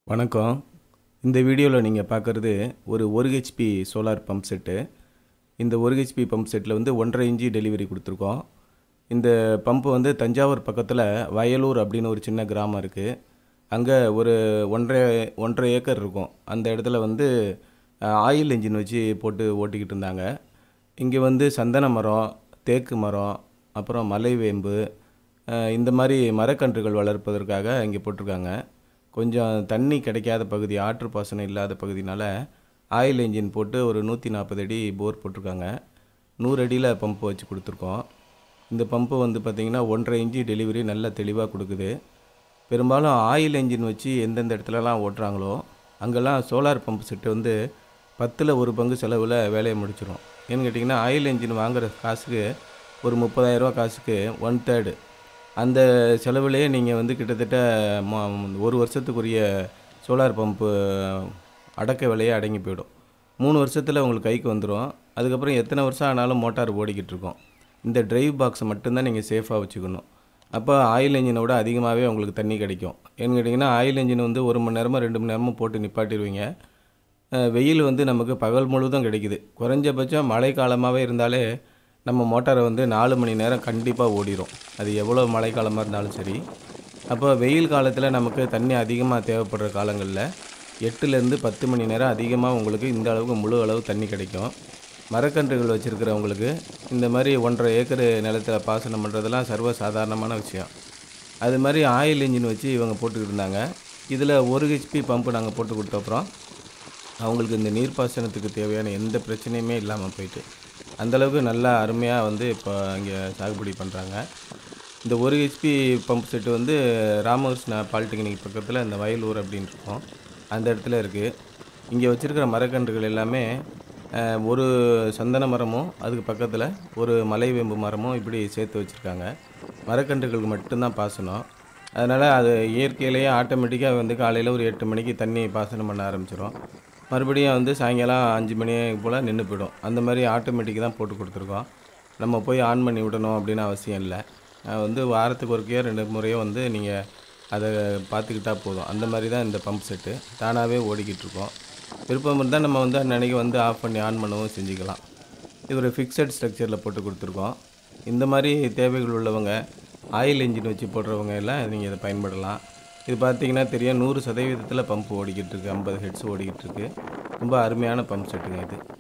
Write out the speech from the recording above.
வணக்கம் இந்த வீடியோவில் நீங்கள் பார்க்குறது ஒரு ஒரு ஹெச்பி சோலார் பம்ப் செட்டு இந்த ஒரு ஹெச்பி பம்ப் செட்டில் வந்து ஒன்றரை இன்ச்சி டெலிவரி கொடுத்துருக்கோம் இந்த பம்பு வந்து தஞ்சாவூர் பக்கத்தில் வயலூர் அப்படின்னு ஒரு சின்ன கிராமம் இருக்குது அங்கே ஒரு ஒன்றரை ஒன்றரை ஏக்கர் இருக்கும் அந்த இடத்துல வந்து அஹ், ஆயில் என்ஜின் வச்சு போட்டு ஓட்டிக்கிட்டு இருந்தாங்க இங்கே வந்து சந்தன மரம் தேக்கு மரம் அப்புறம் மலைவேம்பு அஹ், இந்த மாதிரி மரக்கன்றுகள் வளர்ப்பதற்காக இங்கே போட்டிருக்காங்க கொஞ்சம் தண்ணி கிடைக்காத பகுதி ஆற்று பாசனம் இல்லாத பகுதினால ஆயில் என்ஜின் போட்டு ஒரு நூற்றி நாற்பது அடி போர் போட்டிருக்காங்க நூறு அடியில் பம்பு வச்சு கொடுத்துருக்கோம் இந்த பம்பு வந்து பார்த்திங்கன்னா ஒன்றரை இன்ச்சு டெலிவரி நல்ல தெளிவாக கொடுக்குது பெரும்பாலும் ஆயில் என்ஜின் வச்சு எந்தெந்த இடத்துலலாம் ஓட்டுறாங்களோ அங்கெல்லாம் சோலார் பம்பு செட்டு வந்து பத்தில் ஒரு பங்கு செலவில் வேலையை முடிச்சிடும் ஏன்னு கேட்டிங்கன்னா ஆயில் என்ஜின் வாங்குற காசுக்கு ஒரு முப்பதாயிரரூவா காசுக்கு ஒன் தேர்டு அந்த செலவுலேயே நீங்கள் வந்து கிட்டத்தட்ட ம- ஒரு வருஷத்துக்குரிய சோலார் பம்பு அடக்க விலையே அடங்கி போயிடும் மூணு வருஷத்தில் உங்களுக்கு கைக்கு வந்துடும் அதுக்கப்புறம் எத்தனை வருஷம் ஆனாலும் மோட்டார் ஓடிக்கிட்டு இருக்கும் இந்த டிரைவ் பாக்ஸை மட்டும்தான் நீங்கள் சேஃபாக வச்சுக்கணும் அப்போ ஆயில் என்ஜினை விட அதிகமாகவே உங்களுக்கு தண்ணி கிடைக்கும் ஏன்னு கேட்டிங்கன்னா ஆயில் என்ஜின் வந்து ஒரு மணி நேரமோ ரெண்டு மணி நேரமோ போட்டு நிப்பாட்டிடுவீங்க அஹ் வெயில் வந்து நமக்கு பகல் முழுவதும் கிடைக்குது குறைஞ்சபட்சம் மழை காலமாகவே இருந்தாலே நம்ம மோட்டாரை வந்து நாலு மணி நேரம் கண்டிப்பாக ஓடிடும் அது எவ்வளோ மழை காலமாக இருந்தாலும் சரி அப்போ வெயில் காலத்தில் நமக்கு தண்ணி அதிகமாக தேவைப்படுற காலங்களில் எட்டுலேருந்து பத்து மணி நேரம் அதிகமாக உங்களுக்கு இந்த அளவுக்கு முழு அளவு தண்ணி கிடைக்கும் மரக்கன்றுகள் வச்சுருக்கிறவங்களுக்கு இந்த மாதிரி ஒன்றரை ஏக்கர் நிலத்தில் பாசனம் பண்ணுறதெல்லாம் சர்வ சாதாரணமான விஷயம் அது மாதிரி ஆயில் இன்ஜின் வச்சு இவங்க போட்டுக்கிட்டு இருந்தாங்க இதில் ஒரு ஹெச்பி பம்பு நாங்கள் போட்டு கொடுத்த அப்புறம் அவங்களுக்கு இந்த நீர்ப்பாசனத்துக்கு தேவையான எந்த பிரச்சனையுமே இல்லாமல் போயிட்டு அந்தளவுக்கு நல்லா அருமையாக வந்து இப்போ இங்கே சாகுபடி பண்ணுறாங்க இந்த ஒரு ஹெச்பி பம்ப் செட்டு வந்து ராமகிருஷ்ணா பாலிடெக்னிக் பக்கத்தில் இந்த வயலூர் அப்படின்னு இருக்கும் அந்த இடத்துல இருக்குது இங்கே வச்சுருக்கிற மரக்கன்றுகள் எல்லாமே அஹ், ஒரு சந்தன மரமும் அதுக்கு பக்கத்தில் ஒரு மலைவேம்பு மரமும் இப்படி சேர்த்து வச்சுருக்காங்க மரக்கன்றுகளுக்கு மட்டும்தான் பாசனம் அதனால் அது இயற்கையிலேயே ஆட்டோமேட்டிக்காக வந்து காலையில் ஒரு எட்டு மணிக்கு தண்ணி பாசனம் பண்ண ஆரம்பிச்சிடும் மறுபடியும் வந்து சாயங்காலம் அஞ்சு மணி போல் நின்று போயிடும் அந்த மாதிரி ஆட்டோமேட்டிக் தான் போட்டு கொடுத்துருக்கோம் நம்ம போய் ஆன் பண்ணி விடணும் அப்படின்னு அவசியம் இல்லை அஹ் வந்து வாரத்துக்கு ஒருக்கையோ ரெண்டு முறையோ வந்து நீங்கள் அதை பார்த்துக்கிட்டா போதும் அந்த மாதிரி தான் இந்த பம்ப் செட்டு தானாகவே ஓடிக்கிட்டு இருக்கோம் விருப்பம் இருந்தால் நம்ம வந்து அன்னன்னைக்கு வந்து ஆஃப் பண்ணி ஆன் பண்ணவும் செஞ்சுக்கலாம் இது ஒரு ஃபிக்ஸட் ஸ்ட்ரக்சரில் போட்டு கொடுத்துருக்கோம் இந்த மாதிரி தேவைகள் உள்ளவங்க ஆயில் இன்ஜின் வச்சு போடுறவங்க எல்லாம் நீங்கள் இதை பயன்படலாம் இது பார்த்தீங்கன்னா தெரியும் நூறு சதவீதத்தில் பம்ப் ஓடிக்கிட்டு இருக்கு ஐம்பது ஹெட்ஸ் ஓடிக்கிட்டு இருக்கு ரொம்ப அருமையான பம்ப் செட்டுங்க இது